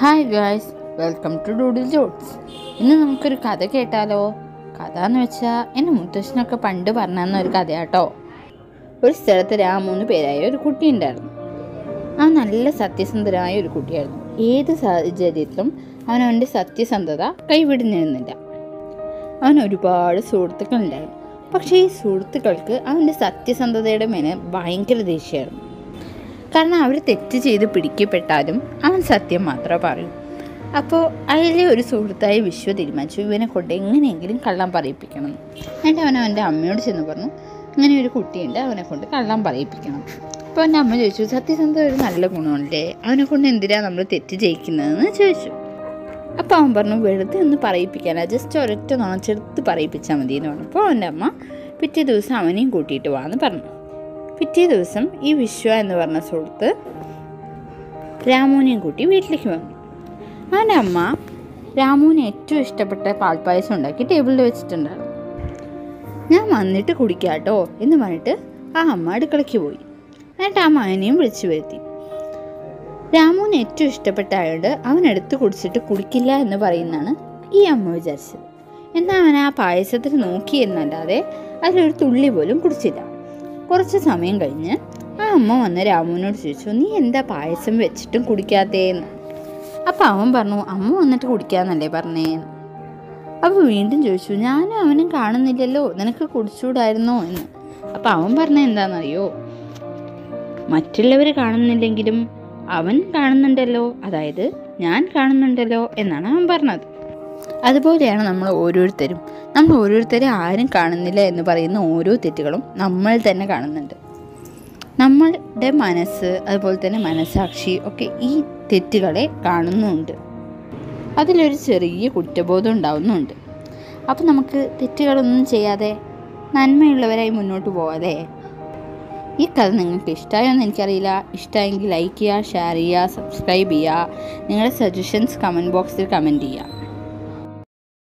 Hi guys welcome to Doodle Jots ഇന്ന് നമുക്കൊരു കഥ കേട്ടാലോ കഥ എന്ന് വെച്ചാൽ എൻ്റെ മുത്തശ്ശനൊക്കെ പണ്ട് പറഞ്ഞു ഒരു കഥയാട്ടോ ഒരു സ്ഥലത്ത് രാമൂന്ന് പേരായ ഒരു കുട്ടി ഉണ്ടായിരുന്നു അവൻ നല്ല സത്യസന്ധനായ ഒരു കുട്ടിയായിരുന്നു ഏത് സാഹചര്യത്തിലും അവൻ അവൻ്റെ സത്യസന്ധത കൈവിടുന്നിരുന്നില്ല അവൻ ഒരുപാട് സുഹൃത്തുക്കളുണ്ടായിരുന്നു പക്ഷേ ഈ സുഹൃത്തുക്കൾക്ക് അവൻ്റെ സത്യസന്ധതയുടെ മേലെ ഭയങ്കര ദേഷ്യമായിരുന്നു കാരണം അവർ തെറ്റ് ചെയ്ത് പിടിക്കപ്പെട്ടാലും അവൻ സത്യം മാത്രമേ പറയൂ അപ്പോൾ അതിലെ ഒരു സുഹൃത്തായ വിശ്വ തീരുമാനിച്ചു ഇവനെ കൊണ്ട് എങ്ങനെയെങ്കിലും കള്ളം പറയിപ്പിക്കണം എന്ന്. എന്നിട്ട് അവൻ അവൻ്റെ അമ്മയോട് ചെന്ന് പറഞ്ഞു ഇങ്ങനെ ഒരു കുട്ടിയുണ്ട് അവനെ കൊണ്ട് കള്ളം പറയിപ്പിക്കണം അപ്പോൾ എൻ്റെ അമ്മ ചോദിച്ചു സത്യസന്ധത ഒരു നല്ല ഗുണമല്ലേ അവനെ കൊണ്ട് എന്തിനാണ് നമ്മൾ തെറ്റ് ജയിക്കുന്നതെന്ന് ചോദിച്ചു അപ്പോൾ അവൻ പറഞ്ഞു വെറുതെ ഒന്ന് പറയിപ്പിക്കാനാ ജസ്റ്റ് ഒരൊറ്റ നുണച്ചെടുത്ത് പറയിപ്പിച്ചാൽ മതി എന്ന് പറഞ്ഞു അപ്പോൾ അവൻ്റെ അമ്മ പിറ്റേ ദിവസം അവനെയും കൂട്ടിയിട്ട് വാന്ന് പറഞ്ഞു പിറ്റേ ദിവസം ഈ വിശ്വ എന്ന് പറഞ്ഞ സുഹൃത്ത് രാമുവിനെയും കൂട്ടി വീട്ടിലേക്ക് വന്നു അവൻ്റെ അമ്മ രാമുവിന് ഏറ്റവും ഇഷ്ടപ്പെട്ട പാൽപ്പായസം ഉണ്ടാക്കി ടേബിളിൽ വെച്ചിട്ടുണ്ടായിരുന്നു ഞാൻ വന്നിട്ട് കുടിക്കാട്ടോ എന്ന് പറഞ്ഞിട്ട് ആ അമ്മ അടുക്കളയ്ക്ക് പോയി എന്നിട്ട് ആ മകനെയും വിളിച്ചു വരുത്തി രാമുവിന് ഏറ്റവും ഇഷ്ടപ്പെട്ട ആയോണ്ട് അവൻ എടുത്ത് കുടിച്ചിട്ട് കുടിക്കില്ല എന്ന് പറയുന്നതാണ് ഈ അമ്മ വിചാരിച്ചത് എന്നാൽ അവൻ ആ പായസത്തിൽ നോക്കി എന്നല്ലാതെ അതിലൊരു തുള്ളി പോലും കുടിച്ചില്ല കുറച്ച് സമയം കഴിഞ്ഞ് ആ അമ്മ വന്ന് രാമുവിനോട് ചോദിച്ചു നീ എന്താ പായസം വെച്ചിട്ടും കുടിക്കാത്തേന്ന് അപ്പം അവൻ പറഞ്ഞു അമ്മ വന്നിട്ട് കുടിക്കാന്നല്ലേ പറഞ്ഞേന്ന് അപ്പോൾ വീണ്ടും ചോദിച്ചു ഞാനും അവനും കാണുന്നില്ലല്ലോ നിനക്ക് കുടിച്ചൂടായിരുന്നോ എന്ന് അപ്പം അവൻ പറഞ്ഞ എന്താണെന്നറിയോ മറ്റുള്ളവർ കാണുന്നില്ലെങ്കിലും അവൻ കാണുന്നുണ്ടല്ലോ അതായത് ഞാൻ കാണുന്നുണ്ടല്ലോ എന്നാണ് അവൻ പറഞ്ഞത് അതുപോലെയാണ് നമ്മൾ ഓരോരുത്തരും നമ്മൾ ഓരോരുത്തരും ആരും കാണുന്നില്ല എന്ന് പറയുന്ന ഓരോ തെറ്റുകളും നമ്മൾ തന്നെ കാണുന്നുണ്ട് നമ്മളുടെ മനസ്സ് അതുപോലെ തന്നെ മനസാക്ഷി ഒക്കെ ഈ തെറ്റുകളെ കാണുന്നുമുണ്ട് അതിലൊരു ചെറിയ കുറ്റബോധം ഉണ്ടാവുന്നുണ്ട് അപ്പം നമുക്ക് തെറ്റുകളൊന്നും ചെയ്യാതെ നന്മയുള്ളവരായി മുന്നോട്ട് പോവാതെ ഈ കഥ നിങ്ങൾക്ക് ഇഷ്ടമായോ എന്ന് എനിക്കറിയില്ല ഇഷ്ടമായെങ്കിൽ ലൈക്ക് ചെയ്യുക ഷെയർ ചെയ്യുക സബ്സ്ക്രൈബ് ചെയ്യുക നിങ്ങളുടെ സജഷൻസ് കമൻറ്റ് ബോക്സിൽ കമൻറ്റ് ചെയ്യുക